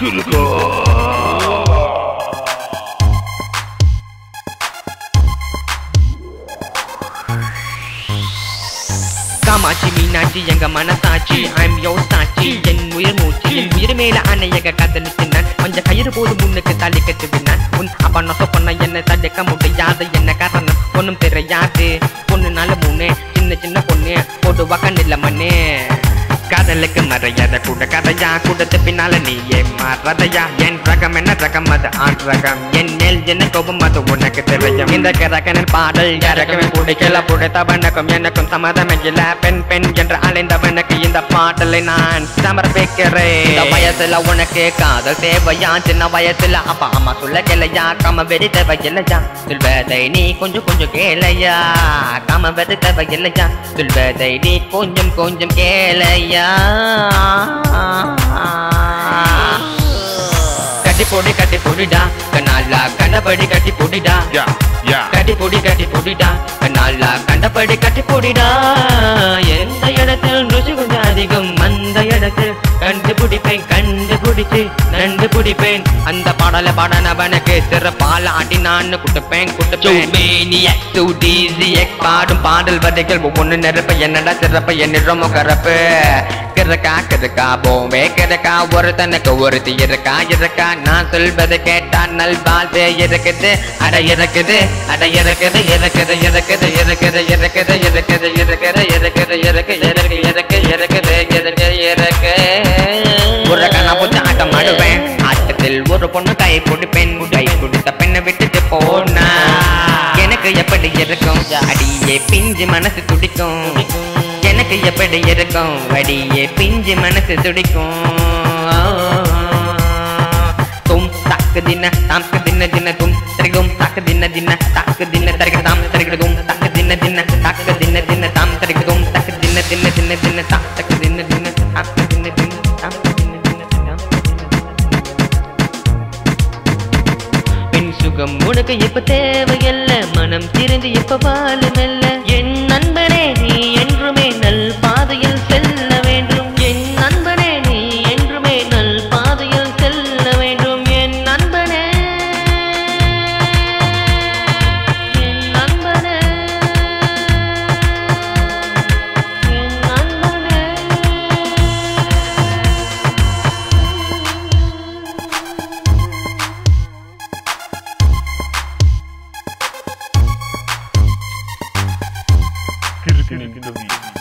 காமாட்சி மீனாட்சி எங்க மனசாட்சி ஐம் யோ சாட்சி என் உயிர் மூச்சு என் உயிர் மேல அணையக காதலிச்சு நான் கொஞ்சம் கயிறு போது முன்னுக்கு தள்ளி கட்டுவினான் உன் அப்பா நொச பண்ண என்ன தடுக்க முடியாது என்ன காரணம் ஒண்ணும் தெரியாது பொண்ணு நாலு மூணு சின்ன சின்ன பொண்ணு போட்டு வக்கண்டில்ல மண்ணு காதலுக்கு மறையாத கூட கதையா கூடத்து பின்னால நீ ஏன் மாறதையா என் ரகம் என்ன ரகம் அது ஆண் ரகம் என் மேல் என்ன கோபம் அது உனக்கு தெரியும் இந்த கரகனில் பாடல் யாருக்குமே பிடிக்கல புடைத்தவனுக்கும் எனக்கும் சம்மதம் இல்ல பெண் பெண் என்று அலைந்தவனுக்கு இந்த பாடலை நான் சமர்ப்பிக்கிறேன் இந்த வயசுல உனக்கு காதல் தேவையா சின்ன வயசுல அப்பா அம்மா சொல்ல கேளையா கம வெடி தேவையில்லையா சொல்வதை நீ கொஞ்சம் கொஞ்சம் கேளையா கம வெடி தேவையில்லையா சொல்வதை நீ கொஞ்சம் கொஞ்சம் கேளையா கட்டி போடி கட்டி போடிடா கண்ணாலா கண்டபடி கட்டி போடிடா Yeah, yeah. கட்டி பொடி கட்டி பொடிடா நல்லா கண்டபடி கட்டி பொடிடா எந்த இடத்தில் ருசி கொஞ்சம் அதிகம் அந்த இடத்தில் கண்டுபிடிப்பேன் கண்டுபிடிச்சு நண்டு பிடிப்பேன் அந்த பாடல பாடனவனுக்கு சிறப்பால் ஆட்டி நான் குட்டுப்பேன் குட்டுப்பேன் பாடும் பாடல் வரிகள் ஒவ்வொன்று நிரப்ப என்னடா சிறப்பு என்னிடமோ கரப்பு கிறுக்கா கிறுக்கா போவே கிறுக்கா ஒருத்தனுக்கு ஒருத்தி இருக்கா இருக்கா நான் சொல்வதை கேட்டா நல்வாழ்வே இருக்குது அட இருக்குது அட இருக்குது இருக்குது இருக்குது இருக்குது இருக்குது இருக்குது இருக்குது இருக்குது இருக்கு இருக்கு இருக்கு இருக்குது இருக்கு இருக்கு ஒரு கண்ணா பூச்சி ஆட்டம் ஆடுவேன் ஆட்டத்தில் ஒரு பொண்ணு கை பிடிப்பேன் கை பிடித்த பெண்ணை விட்டுட்டு போனா எனக்கு எப்படி இருக்கும் அடியே பிஞ்சு மனசு துடிக்கும் எனக்கு எப்படி இருக்கும் அடியே பிஞ்சு மனசு துடிக்கும் தும் தக்கு தின தாம்க்கு தின தின தும் திரிகும் தக்கு தின தின தக்கு தின தரிக தாம் தரிக தும் தக்கு தின தின தக்கு தின தின தாம் தரிக தும் தக்கு தின தின தின தின தாம் தக்கு தின தின தக்கு தின தின தாம் தின தின தாம் பெண் சுகம் உனக்கு இப்ப தேவையல்ல மனம் திரிந்து இப்ப வாழ மெல்ல என் நண்பனே நீ என்றுமே நல் பாதையில் செல்ல வேண்டும் என் நண்பனே நீ என்றுமே நல் பாதையில் செல்ல வேண்டும் என் நண்பனே என் நண்பனே என் நண்பனே Kidding in the beat.